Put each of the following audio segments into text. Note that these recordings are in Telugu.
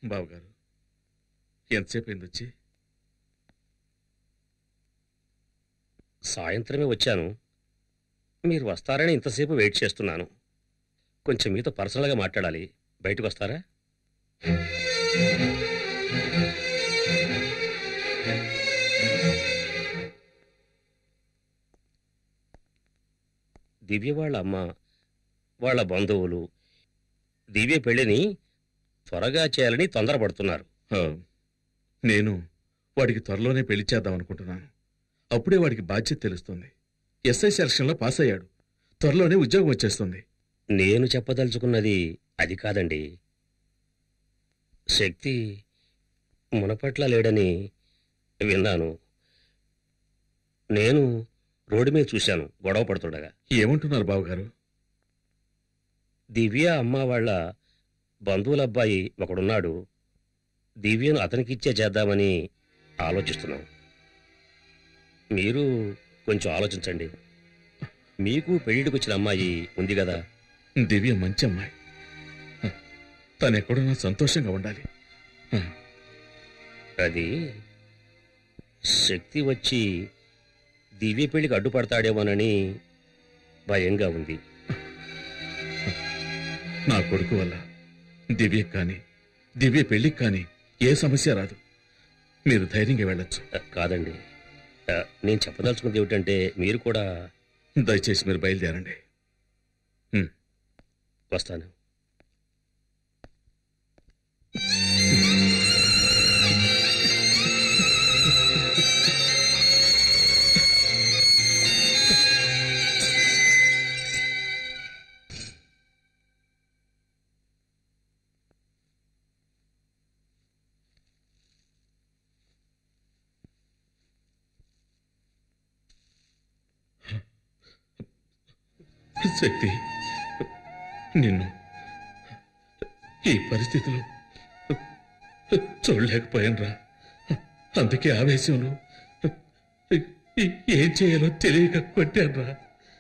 బావగారు ఎంతసేపు అయింది వచ్చి సాయంత్రమే వచ్చాను మీరు వస్తారని ఇంతసేపు వెయిట్ చేస్తున్నాను కొంచెం మీతో పర్సనల్గా మాట్లాడాలి బయటకు వస్తారా దివ్య వాళ్ళ అమ్మ వాళ్ళ బంధువులు దివ్య పెళ్లిని త్వరగా చేయాలని తొందరపడుతున్నారు ఆ, నేను వాడికి త్వరలోనే పెళ్లి చేద్దాం అనుకుంటున్నాను అప్పుడే వాడికి బాధ్యత తెలుస్తుంది ఎస్ఐ సెలక్షన్లో పాస్ అయ్యాడు త్వరలోనే ఉద్యోగం వచ్చేస్తుంది నేను చెప్పదలుచుకున్నది అది కాదండి శక్తి మునపట్ల లేడని విన్నాను నేను రోడ్డు మీద చూశాను గొడవ పడుతుండగా ఏమంటున్నారు బావగారు దివ్య అమ్మ వాళ్ళ బంధువుల అబ్బాయి ఒకడున్నాడు దివ్యను అతనికిచ్చే చేద్దామని ఆలోచిస్తున్నాం మీరు కొంచెం ఆలోచించండి మీకు పెళ్లిడికి వచ్చిన అమ్మాయి ఉంది కదా దివ్య మంచి అమ్మాయి తను ఎక్కడున్నా సంతోషంగా ఉండాలి అది శక్తి వచ్చి దివ్య పెళ్లికి అడ్డుపడతాడేమోనని భయంగా ఉంది నా కొడుకు వల్ల దివ్యకి కానీ దివ్య పెళ్లికి కానీ ఏ సమస్య రాదు మీరు ధైర్యంగా వెళ్ళొచ్చు ఆ, కాదండి ఆ, నేను చెప్పదలుచుకున్నది ఏమిటంటే మీరు కూడా దయచేసి మీరు బయలుదేరండి వస్తాను శక్తి నిన్ను ఈ పరిస్థితిలో చూడలేకపోయాను రా అందుకే ఆవేశంలో ఈ- ఏం చేయాలో తెలియక కొట్టాను రా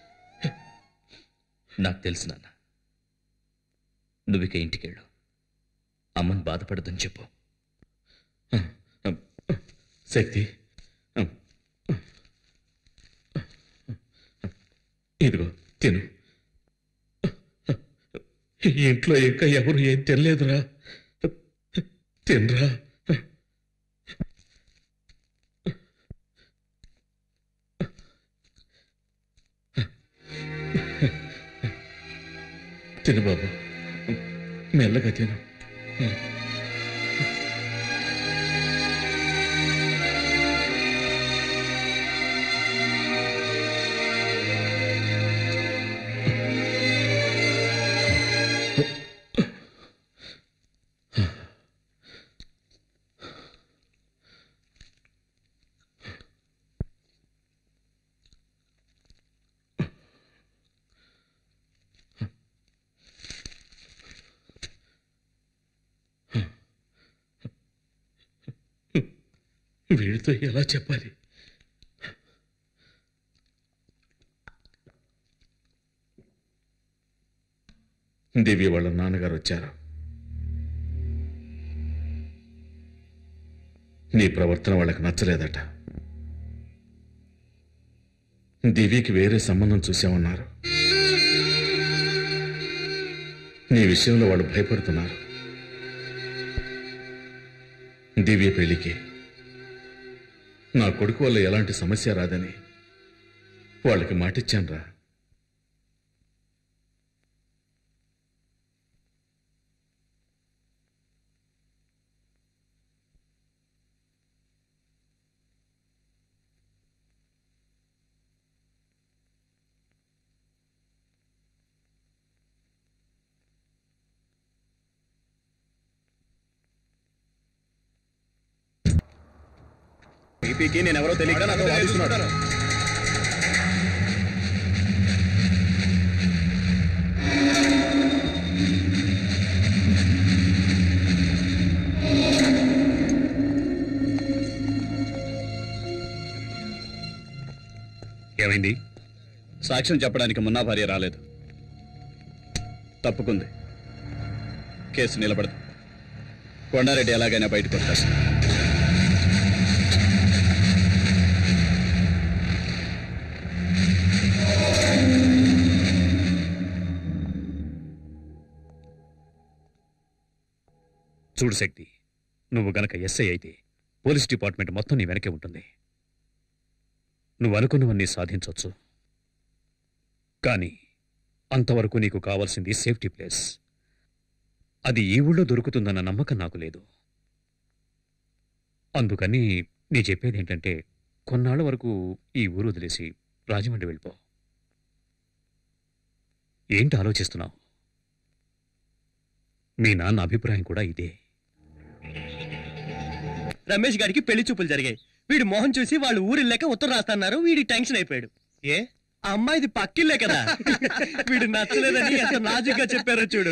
నాకు తెలుసు నాన్న నువ్విక ఇంటికెళ్ళు అమ్మని బాధపడదని చెప్పు శక్తి ఇదిగో తిను ఈ ఇంట్లో ఇంకా ఎవరు ఏం తినలేదురా తినరా తిను బాబు మెల్లగా తిను వీడితో ఎలా చెప్పాలి దివ్య వాళ్ళ నాన్నగారు వచ్చారు నీ ప్రవర్తన వాళ్ళకి నచ్చలేదట దివ్యకి వేరే సంబంధం చూసామన్నారు నీ విషయంలో వాళ్ళు భయపడుతున్నారు దివ్య పెళ్లికి నా కొడుకు వల్ల ఎలాంటి సమస్య రాదని వాళ్ళకి మాటిచ్చానురా పీపీకి నేను ఎవరో తెలియక నాతో వాదిస్తున్నాడు ఏమైంది సాక్ష్యం చెప్పడానికి మున్నా భార్య రాలేదు తప్పుకుంది కేసు నిలబడదు కొండారెడ్డి ఎలాగైనా బయటకు వస్తారు చూడు శక్తి నువ్వు గనక ఎస్ఐ అయితే పోలీస్ డిపార్ట్మెంట్ మొత్తం నీ వెనకే ఉంటుంది నువ్వు అనుకున్నవన్నీ సాధించవచ్చు కానీ అంతవరకు నీకు కావాల్సింది సేఫ్టీ ప్లేస్ అది ఈ ఊళ్ళో దొరుకుతుందన్న నమ్మకం నాకు లేదు అందుకని నీ చెప్పేది ఏంటంటే కొన్నాళ్ళ వరకు ఈ ఊరు వదిలేసి రాజమండ్రి వెళ్ళిపో ఏంటి ఆలోచిస్తున్నావు మీ నాన్న అభిప్రాయం కూడా ఇదే రమేష్ గారికి పెళ్లి చూపులు జరిగాయి వీడు మొహం చూసి వాళ్ళు ఊరిల్లేక ఉత్తరం రాస్తున్నారు వీడి టెన్షన్ అయిపోయాడు ఏ ఆ అమ్మాయిది పక్కిల్లే కదా వీడు నచ్చలేదని ఎంత నాజుగ్గా చెప్పారో చూడు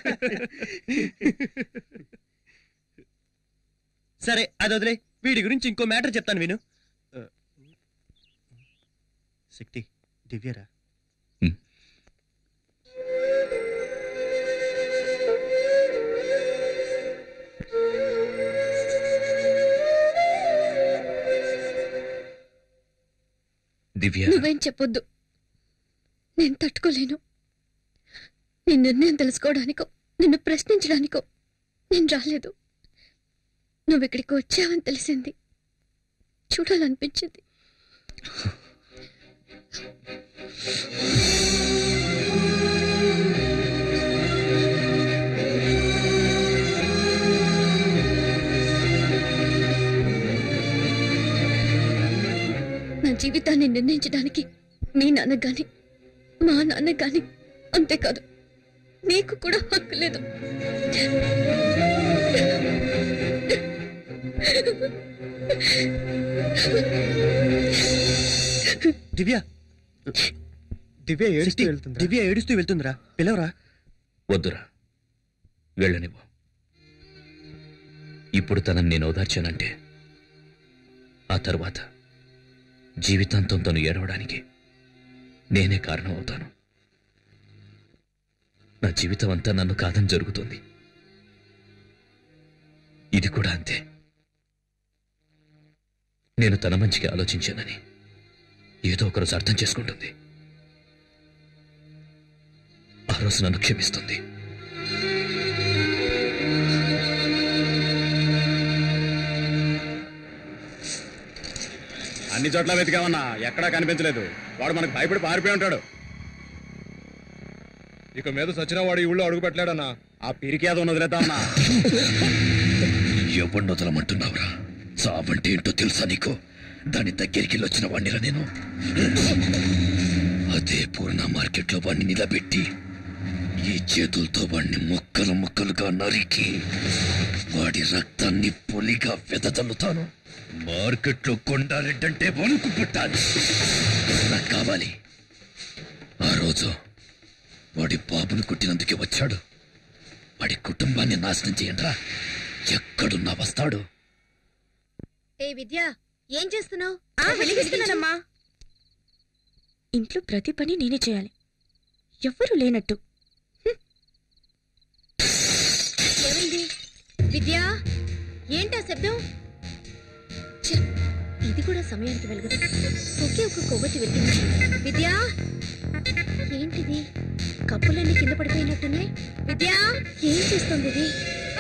సరే అది వదిలే వీడి గురించి ఇంకో మ్యాటర్ చెప్తాను విను శక్తి దివ్యరా దివ్య నువ్వేం చెప్పొద్దు నేను తట్టుకోలేను నీ నిర్ణయం తెలుసుకోవడానికో నిన్ను ప్రశ్నించడానికో నేను రాలేదు నువ్వు ఇక్కడికి వచ్చావని తెలిసింది చూడాలనిపించింది నా జీవితాన్ని నిర్ణయించడానికి మీ నాన్న గాని మా నాన్న గాని అంతేకాదు నీకు కూడా హక్కు లేదు దివ్య దివ్య ఏడుస్తూ వెళ్తుంది దివ్య ఏడుస్తూ వెళ్తుందిరా పిలవరా వద్దురా వెళ్ళనివ్వు ఇప్పుడు తనని నేను ఓదార్చానంటే ఆ తరువాత జీవితాంతం తను ఏడవడానికి నేనే కారణం అవుతాను నా జీవితం అంతా నన్ను కాదని జరుగుతుంది ఇది కూడా అంతే నేను తన మంచికి ఆలోచించానని ఏదో ఒకరోజు అర్థం చేసుకుంటుంది ఆ రోజు నన్ను క్షమిస్తుంది అన్ని చోట్ల వెతికామన్నా ఎక్కడా కనిపించలేదు వాడు మనకు భయపడి పారిపోయి ఉంటాడు ఇక మీద సచిన వాడు ఈ ఊళ్ళో అడుగు పెట్టలేడన్నా ఆ పిరికి ఏదో వదిలేద్దామన్నా ఎవరిని వదలమంటున్నావురా చావంటే ఏంటో తెలుసా నీకు దాని దగ్గరికి వచ్చిన వాడినిరా నేను అదే పూర్ణ మార్కెట్లో వాడిని నిలబెట్టి ఈ చేతులతో వాడిని ముక్కలు ముక్కలుగా నరికి వాడి రక్తాన్ని పొలిగా వెదజల్లుతాను మార్కెట్లో కొండారెడ్డంటే వణుకు పుట్టాలి నాకు కావాలి ఆ రోజు వాడి బాబును కొట్టినందుకే వచ్చాడు వాడి కుటుంబాన్ని నాశనం చేయండిరా ఎక్కడున్నా వస్తాడు ఏ విద్య ఏం చేస్తున్నావు వెలిగిస్తున్నానమ్మా ఇంట్లో ప్రతి పని నేనే చేయాలి ఎవ్వరూ లేనట్టు ఏమైంది విద్య ఏంటా శబ్దం ఛ, ఇది కూడా సమయానికి వెలగదు ఒకే ఒక కొవ్వొత్తి వెలిగింది విద్య ఏంటిది కప్పులన్నీ కింద పడిపోయినట్టున్నాయి విద్య ఏం చేస్తుంది ఇది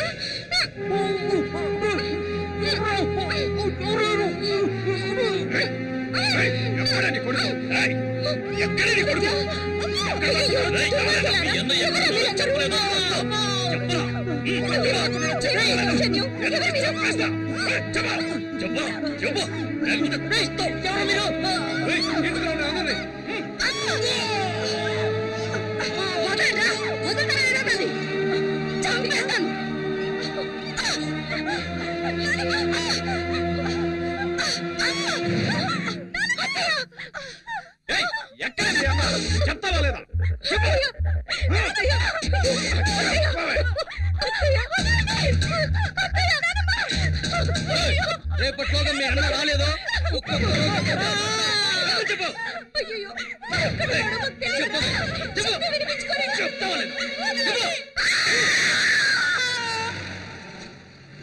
చెప్తావా లేదా రేపట్లోగా మీ అన్న రాలేదో చెప్పు చెప్తావా లేదా? చెప్పు.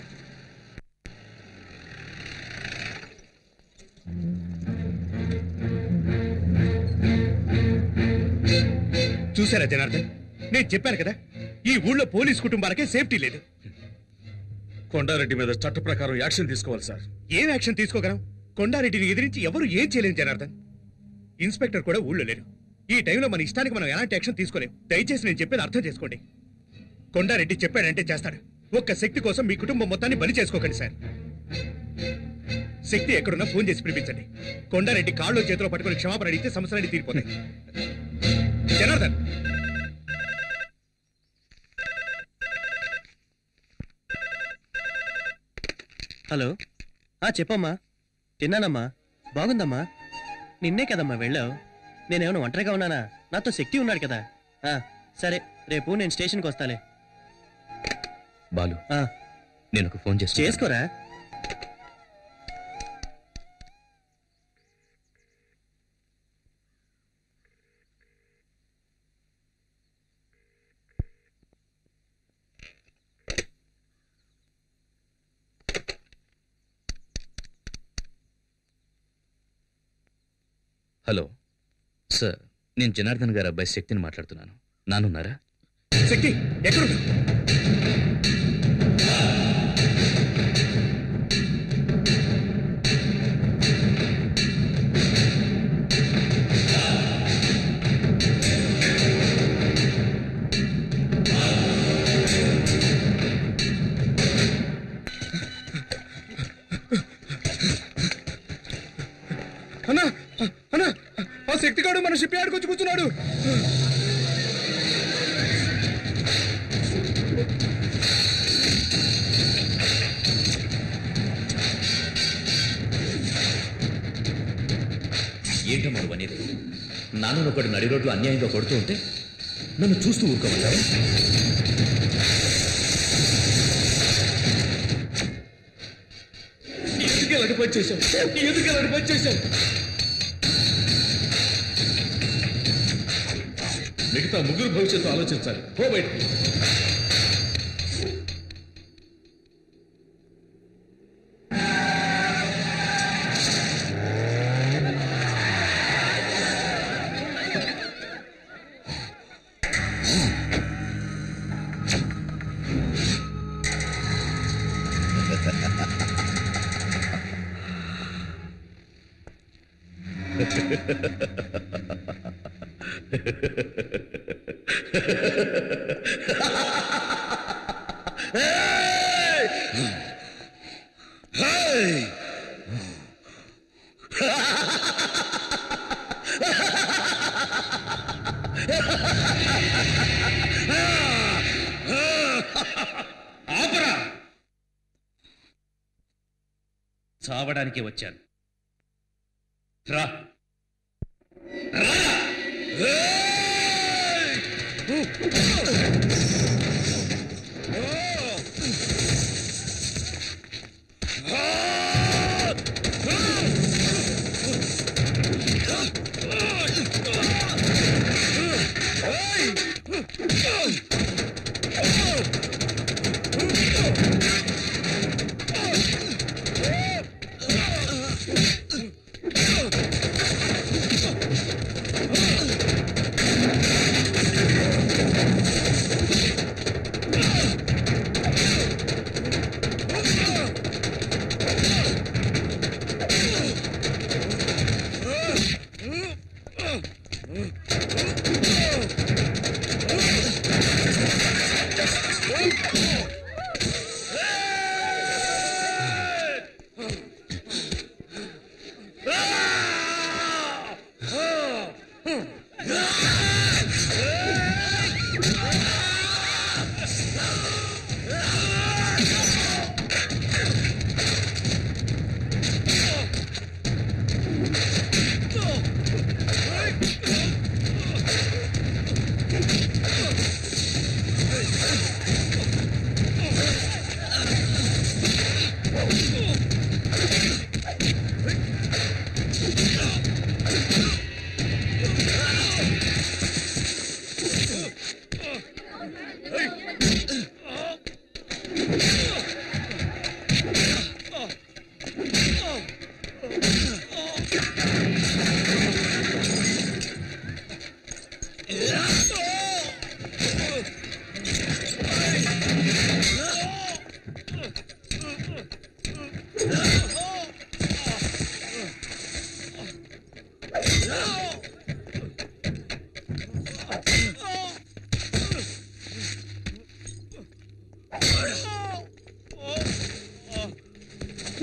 చూసారా జనార్దన్ నేను చెప్పాను కదా ఈ ఊళ్ళో పోలీస్ కుటుంబాలకే సేఫ్టీ లేదు కొండారెడ్డి మీద చట్ట ప్రకారం యాక్షన్ తీసుకోవాలి సార్ ఏం యాక్షన్ తీసుకోగలం కొండారెడ్డిని ఎదిరించి ఎవరు ఏం చేయలేరు జనార్దన్ ఇన్స్పెక్టర్ కూడా ఊళ్ళో లేరు ఈ టైంలో మన ఇష్టానికి మనం ఎలాంటి యాక్షన్ తీసుకోలేం దయచేసి నేను చెప్పేది అర్థం చేసుకోండి కొండారెడ్డి చెప్పాడంటే చేస్తాడు ఒక్క శక్తి కోసం మీ కుటుంబం మొత్తాన్ని బలి చేసుకోకండి సార్ శక్తి ఎక్కడున్నా ఫోన్ చేసి పిలిపించండి కొండారెడ్డి కాళ్ళు చేతిలో పట్టుకొని క్షమాపణ అడిగితే సమస్యలన్నీ తీరిపోతాయి జనార్దన్ హలో ఆ చెప్పమ్మా తిన్నానమ్మా బాగుందమ్మా నిన్నే కదమ్మా వెళ్ళావు నేనేమైనా ఒంటరిగా ఉన్నానా నాతో శక్తి ఉన్నాడు కదా ఆ, సరే రేపు నేను స్టేషన్కి వస్తాలే బాలు ఆ, నేను ఒక ఫోన్ చేసి చేసుకోరా హలో సార్ నేను జనార్దన్ గారి అబ్బాయి శక్తిని మాట్లాడుతున్నాను నానున్నారా శక్తి ఎక్కడున్నా అన్నా అన్నా ఆ శక్తిగాడు మన షిప్ యార్డ్కి వచ్చి కూర్చున్నాడు ఏంటమ్మా నువ్వు అనేది నాన్న ఒకడు నడి రోడ్లు అన్యాయంగా కొడుతూ ఉంటే నన్ను చూస్తూ ఊరుకోమంటావా ఎందుకు ఇలాంటి పని చేశావు ఎందుకు ఇలాంటి పని చేశావు మిగతా ముగ్గురు భవిష్యత్తు ఆలోచించాలి పో బయటికి చావడానికి వచ్చాను రా ఆ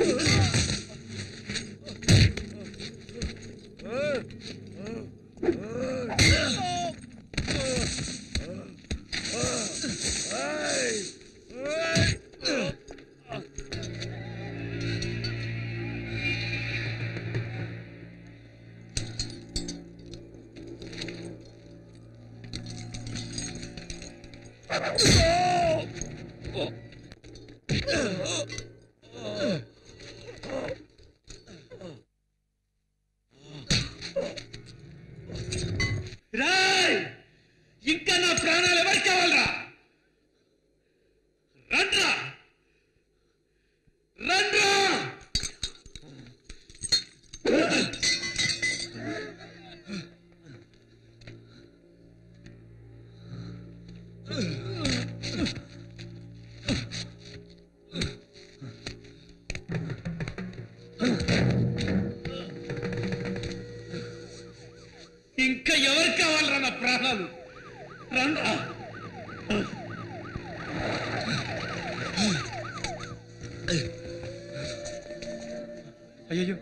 రాయ్ ఇంకా నా ప్రాణాలు ఎవరికి కావాలరా రండ్రా రండ్రా ఇంకా ఎవరికి కావాలరా నా ప్రాణాలు రండ్రా అయ్యో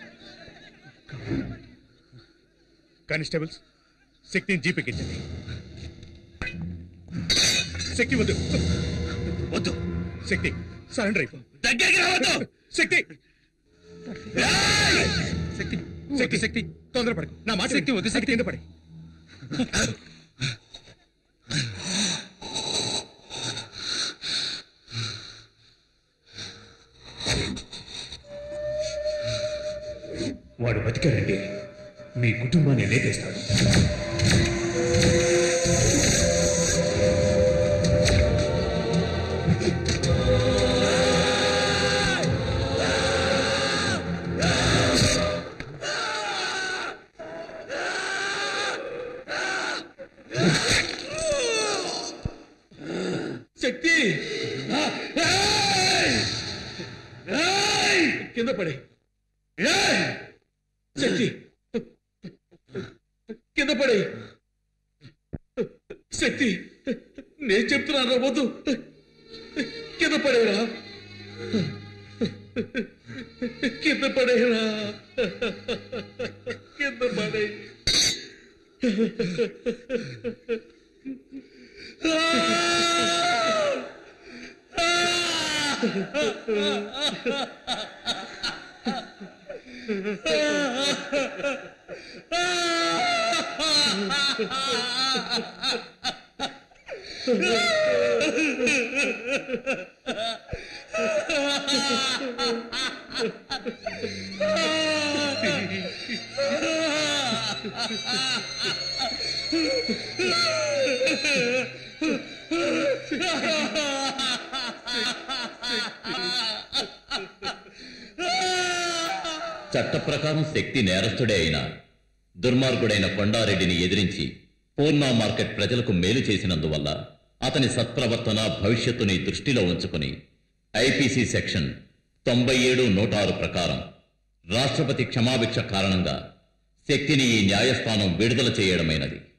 కానిస్టేబుల్స్ శక్తిని జీపెక్కించండి శక్తి వద్దు వద్దు శక్తి సరెండర్ అయిపో దగ్గరికి రావద్దు శక్తి శక్తి శక్తి శక్తి తొందరపడి నా మాట శక్తి వద్దు శక్తి కింద పడి వాడు బతికాడంటే మీ కుటుంబాన్ని లేపేస్తాడు శక్తి కింద పడే శక్తి కింద పడే శక్తి నేను చెప్తున్నాను వద్దు కింద పడేరా కింద పడేరా కింద పడే చట్ట ప్రకారం శక్తి నేరస్తుడే అయినా దుర్మార్గుడైన కొండారెడ్డిని ఎదిరించి పూర్ణ మార్కెట్ ప్రజలకు మేలు చేసినందువల్ల అతని సత్ప్రవర్తన భవిష్యత్తుని దృష్టిలో ఉంచుకుని ఐపీసీ సెక్షన్ తొంభై ఏడు నూట ఆరు ప్రకారం రాష్ట్రపతి క్షమాభిక్ష కారణంగా శక్తిని ఈ న్యాయస్థానం విడుదల చేయడమైనది